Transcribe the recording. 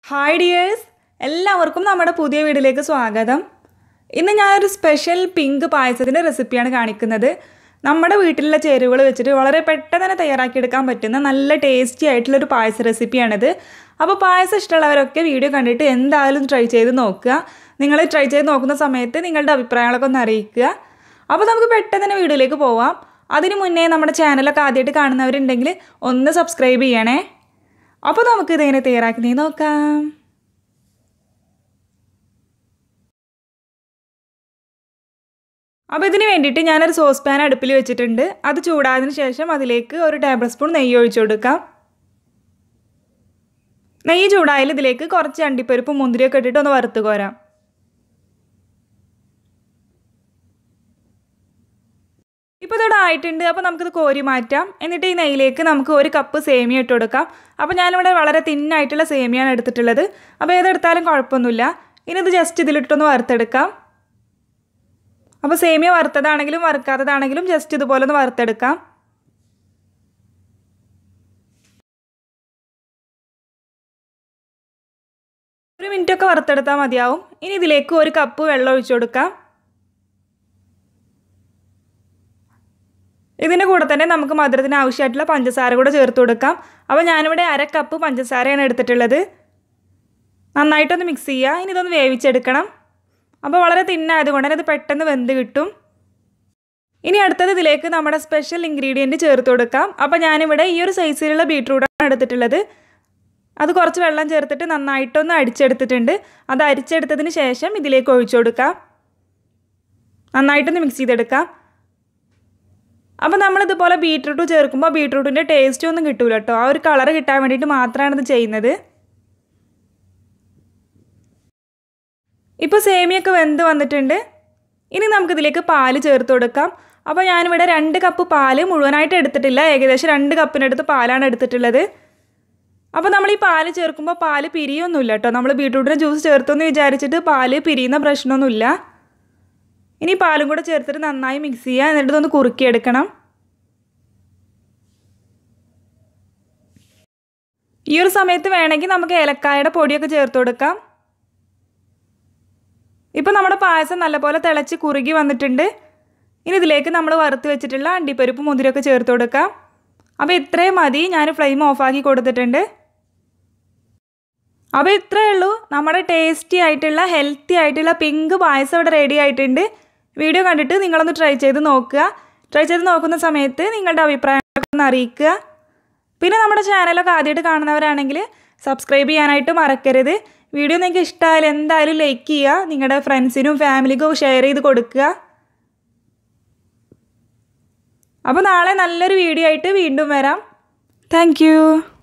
hi dears എല്ലാവർക്കും നമ്മുടെ പുതിയ വീഡിയോയിലേക്ക് സ്വാഗതം ഇന്ന് ഞാനൊരു സ്പെഷ്യൽ പിങ്ക് പായസത്തിൻ്റെ റെസിപ്പിയാണ് കാണിക്കുന്നത് നമ്മുടെ വീട്ടിലുള്ള ചേരുവകൾ വെച്ചിട്ട് വളരെ പെട്ടെന്ന് തന്നെ തയ്യാറാക്കിയെടുക്കാൻ പറ്റുന്ന നല്ല ടേസ്റ്റി ആയിട്ടുള്ളൊരു പായസ റെസിപ്പിയാണിത് അപ്പോൾ പായസം ഇഷ്ടമുള്ളവരൊക്കെ വീഡിയോ കണ്ടിട്ട് എന്തായാലും ട്രൈ ചെയ്ത് നോക്കുക നിങ്ങൾ ട്രൈ ചെയ്ത് നോക്കുന്ന സമയത്ത് നിങ്ങളുടെ അഭിപ്രായങ്ങളൊക്കെ ഒന്ന് അറിയിക്കുക അപ്പോൾ നമുക്ക് പെട്ടെന്ന് തന്നെ വീഡിയോയിലേക്ക് പോവാം അതിന് മുന്നേ നമ്മുടെ ചാനലൊക്കെ ആദ്യമായിട്ട് കാണുന്നവരുണ്ടെങ്കിൽ ഒന്ന് സബ്സ്ക്രൈബ് ചെയ്യണേ അപ്പോൾ നമുക്ക് ഇതെങ്ങനെ തയ്യാറാക്കുന്നത് നോക്കാം അപ്പോൾ ഇതിന് വേണ്ടിയിട്ട് ഞാനൊരു സോസ് പാൻ അടുപ്പിൽ വെച്ചിട്ടുണ്ട് അത് ചൂടായതിനു ശേഷം അതിലേക്ക് ഒരു ടേബിൾ സ്പൂൺ നെയ്യ് ഒഴിച്ചു കൊടുക്കാം നെയ്യ് ചൂടായാൽ ഇതിലേക്ക് കുറച്ച് അണ്ടിപ്പരിപ്പ് മുന്തിരിയൊക്കെ ഇട്ടിട്ട് ഒന്ന് വറുത്ത് കോരാം ഇപ്പോൾ ഇതോടെ ആയിട്ടുണ്ട് അപ്പോൾ നമുക്കിത് കോരി മാറ്റാം എന്നിട്ട് ഈ നെയ്യിലേക്ക് നമുക്ക് ഒരു കപ്പ് സേമിയ ഇട്ട് കൊടുക്കാം അപ്പോൾ ഞാനിവിടെ വളരെ തിന്നായിട്ടുള്ള സേമിയാണ് എടുത്തിട്ടുള്ളത് അപ്പോൾ ഏതെടുത്താലും കുഴപ്പമൊന്നുമില്ല ഇനി ഇത് ജസ്റ്റ് ഇതിലിട്ടൊന്ന് വറുത്തെടുക്കാം അപ്പോൾ സേമിയ വറുത്തതാണെങ്കിലും വറുക്കാത്തതാണെങ്കിലും ജസ്റ്റ് ഇതുപോലെ ഒന്ന് വറുത്തെടുക്കാം ഒരു മിനിറ്റൊക്കെ വറുത്തെടുത്താൽ മതിയാവും ഇനി ഇതിലേക്ക് ഒരു കപ്പ് വെള്ളം ഒഴിച്ചു കൊടുക്കാം ഇതിൻ്റെ കൂടെ തന്നെ നമുക്ക് മധുരത്തിന് ആവശ്യമായിട്ടുള്ള പഞ്ചസാര കൂടെ ചേർത്ത് കൊടുക്കാം അപ്പോൾ ഞാനിവിടെ അര കപ്പ് പഞ്ചസാരയാണ് എടുത്തിട്ടുള്ളത് നന്നായിട്ടൊന്ന് മിക്സ് ചെയ്യുക ഇനി ഇതൊന്ന് വേവിച്ചെടുക്കണം അപ്പോൾ വളരെ തിന്നായതുകൊണ്ട് തന്നെ ഇത് പെട്ടെന്ന് വെന്ത് കിട്ടും ഇനി അടുത്തത് ഇതിലേക്ക് നമ്മുടെ സ്പെഷ്യൽ ഇൻഗ്രീഡിയൻറ്റ് ചേർത്ത് കൊടുക്കാം അപ്പോൾ ഞാനിവിടെ ഈ ഒരു സൈസിലുള്ള ബീട്രൂട്ടാണ് എടുത്തിട്ടുള്ളത് അത് കുറച്ച് വെള്ളം ചേർത്തിട്ട് നന്നായിട്ടൊന്ന് അടിച്ചെടുത്തിട്ടുണ്ട് അത് അരിച്ചെടുത്തതിന് ശേഷം ഇതിലേക്ക് ഒഴിച്ചു കൊടുക്കാം നന്നായിട്ടൊന്ന് മിക്സ് ചെയ്തെടുക്കാം അപ്പോൾ നമ്മളിതുപോലെ ബീട്രൂട്ട് ചേർക്കുമ്പോൾ ബീട്രൂട്ടിൻ്റെ ടേസ്റ്റ് ഒന്നും കിട്ടൂല കേട്ടോ ആ ഒരു കളർ കിട്ടാൻ വേണ്ടിയിട്ട് മാത്രമാണ് ഇത് ചെയ്യുന്നത് ഇപ്പോൾ സേമിയൊക്കെ വെന്ത് വന്നിട്ടുണ്ട് ഇനി നമുക്കിതിലേക്ക് പാല് ചേർത്ത് കൊടുക്കാം അപ്പോൾ ഞാനിവിടെ രണ്ട് കപ്പ് പാല് മുഴുവനായിട്ട് എടുത്തിട്ടില്ല ഏകദേശം രണ്ട് കപ്പിനടുത്ത് പാലാണ് എടുത്തിട്ടുള്ളത് അപ്പോൾ നമ്മൾ ഈ പാല് ചേർക്കുമ്പോൾ പാല് പിരിയൊന്നുമില്ല കേട്ടോ നമ്മൾ ബീട്രൂട്ടിൻ്റെ ജ്യൂസ് ചേർത്തെന്ന് വിചാരിച്ചിട്ട് പാല് പിരിയുന്ന പ്രശ്നമൊന്നുമില്ല ഇനി പാലും കൂടെ ചേർത്തിട്ട് നന്നായി മിക്സ് ചെയ്യുക എന്നിട്ട് ഇതൊന്ന് കുറുക്കിയെടുക്കണം ഈ ഒരു സമയത്ത് വേണമെങ്കിൽ നമുക്ക് ഏലക്കായുടെ പൊടിയൊക്കെ ചേർത്ത് കൊടുക്കാം ഇപ്പോൾ നമ്മുടെ പായസം നല്ലപോലെ തിളച്ച് കുറുകി വന്നിട്ടുണ്ട് ഇനി ഇതിലേക്ക് നമ്മൾ വറുത്ത് വെച്ചിട്ടുള്ള അണ്ടിപ്പരിപ്പ് മുതിരൊക്കെ ചേർത്ത് കൊടുക്കാം അപ്പോൾ ഇത്രയും മതി ഞാൻ ഫ്ലെയിം ഓഫാക്കി കൊടുത്തിട്ടുണ്ട് അപ്പോൾ ഇത്രയേ ഉള്ളൂ നമ്മുടെ ടേസ്റ്റി ആയിട്ടുള്ള ഹെൽത്തി ആയിട്ടുള്ള പിങ്ക് പായസം ഇവിടെ റെഡി ആയിട്ടുണ്ട് വീഡിയോ കണ്ടിട്ട് നിങ്ങളൊന്ന് ട്രൈ ചെയ്ത് നോക്കുക ട്രൈ ചെയ്ത് നോക്കുന്ന സമയത്ത് നിങ്ങളുടെ അഭിപ്രായങ്ങളൊക്കെ ഒന്ന് അറിയിക്കുക പിന്നെ നമ്മുടെ ചാനലൊക്കെ ആദ്യമായിട്ട് കാണുന്നവരാണെങ്കിൽ സബ്സ്ക്രൈബ് ചെയ്യാനായിട്ട് മറക്കരുത് വീഡിയോ നിങ്ങൾക്ക് ഇഷ്ടമായാലും എന്തായാലും ലൈക്ക് ചെയ്യുക നിങ്ങളുടെ ഫ്രണ്ട്സിനും ഫാമിലിക്കും ഷെയർ ചെയ്ത് കൊടുക്കുക അപ്പോൾ നാളെ നല്ലൊരു വീഡിയോ ആയിട്ട് വീണ്ടും വരാം താങ്ക്